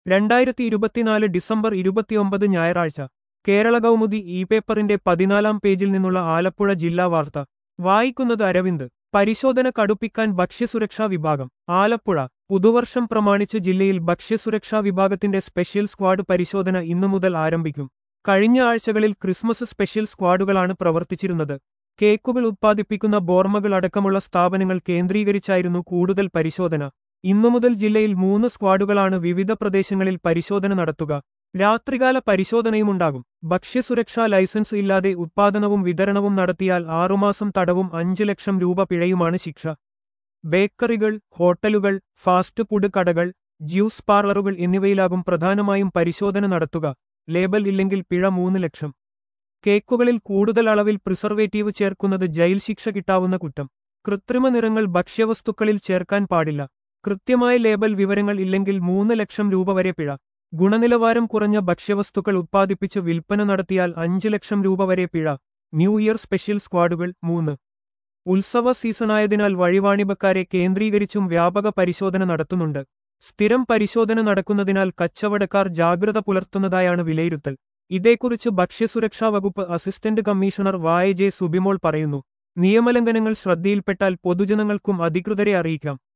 രണ്ടായിരത്തി ഇരുപത്തിനാല് ഡിസംബർ ഇരുപത്തിയൊമ്പത് ഞായറാഴ്ച കേരള കൗമുദി ഇ പേപ്പറിന്റെ പതിനാലാം പേജിൽ നിന്നുള്ള ആലപ്പുഴ ജില്ലാ വാർത്ത വായിക്കുന്നത് അരവിന്ദ് പരിശോധന കടുപ്പിക്കാൻ ഭക്ഷ്യസുരക്ഷാ വിഭാഗം ആലപ്പുഴ പുതുവർഷം പ്രമാണിച്ച് ജില്ലയിൽ ഭക്ഷ്യസുരക്ഷാ വിഭാഗത്തിന്റെ സ്പെഷ്യൽ സ്ക്വാഡ് പരിശോധന ഇന്നു മുതൽ ആരംഭിക്കും കഴിഞ്ഞ ആഴ്ചകളിൽ ക്രിസ്മസ് സ്പെഷ്യൽ സ്ക്വാഡുകളാണ് പ്രവർത്തിച്ചിരുന്നത് കേക്കുകൾ ഉത്പാദിപ്പിക്കുന്ന ബോർമകൾ അടക്കമുള്ള സ്ഥാപനങ്ങൾ കേന്ദ്രീകരിച്ചായിരുന്നു കൂടുതൽ പരിശോധന ഇന്നു മുതൽ ജില്ലയിൽ മൂന്ന് സ്ക്വാഡുകളാണ് വിവിധ പ്രദേശങ്ങളിൽ പരിശോധന നടത്തുക രാത്രികാല പരിശോധനയുമുണ്ടാകും ഭക്ഷ്യസുരക്ഷാ ലൈസൻസ് ഇല്ലാതെ ഉത്പാദനവും വിതരണവും നടത്തിയാൽ ആറുമാസം തടവും അഞ്ച് ലക്ഷം രൂപ പിഴയുമാണ് ശിക്ഷ ബേക്കറികൾ ഹോട്ടലുകൾ ഫാസ്റ്റ് ഫുഡ് കടകൾ ജ്യൂസ് പാർലറുകൾ എന്നിവയിലാകും പ്രധാനമായും പരിശോധന നടത്തുക ലേബൽ ഇല്ലെങ്കിൽ പിഴ മൂന്ന് ലക്ഷം കേക്കുകളിൽ കൂടുതൽ അളവിൽ പ്രിസർവേറ്റീവ് ചേർക്കുന്നത് ജയിൽ ശിക്ഷ കിട്ടാവുന്ന കുറ്റം കൃത്രിമ നിറങ്ങൾ ഭക്ഷ്യവസ്തുക്കളിൽ ചേർക്കാൻ പാടില്ല കൃത്യമായ ലേബൽ വിവരങ്ങൾ ഇല്ലെങ്കിൽ മൂന്ന് ലക്ഷം രൂപ വരെ പിഴ ഗുണനിലവാരം കുറഞ്ഞ ഭക്ഷ്യവസ്തുക്കൾ ഉത്പാദിപ്പിച്ച് വിൽപ്പന നടത്തിയാൽ അഞ്ച് ലക്ഷം രൂപ വരെ പിഴ ന്യൂ ഇയർ സ്പെഷ്യൽ സ്ക്വാഡുകൾ മൂന്ന് ഉത്സവ സീസണായതിനാൽ വഴിവാണിഭക്കാരെ കേന്ദ്രീകരിച്ചും വ്യാപക പരിശോധന നടത്തുന്നുണ്ട് സ്ഥിരം പരിശോധന നടക്കുന്നതിനാൽ കച്ചവടക്കാർ ജാഗ്രത പുലർത്തുന്നതായാണ് വിലയിരുത്തൽ ഇതേക്കുറിച്ച് ഭക്ഷ്യസുരക്ഷാ വകുപ്പ് assistant commissioner Y J Subimol പറയുന്നു നിയമലംഘനങ്ങൾ ശ്രദ്ധയിൽപ്പെട്ടാൽ പൊതുജനങ്ങൾക്കും അധികൃതരെ അറിയിക്കാം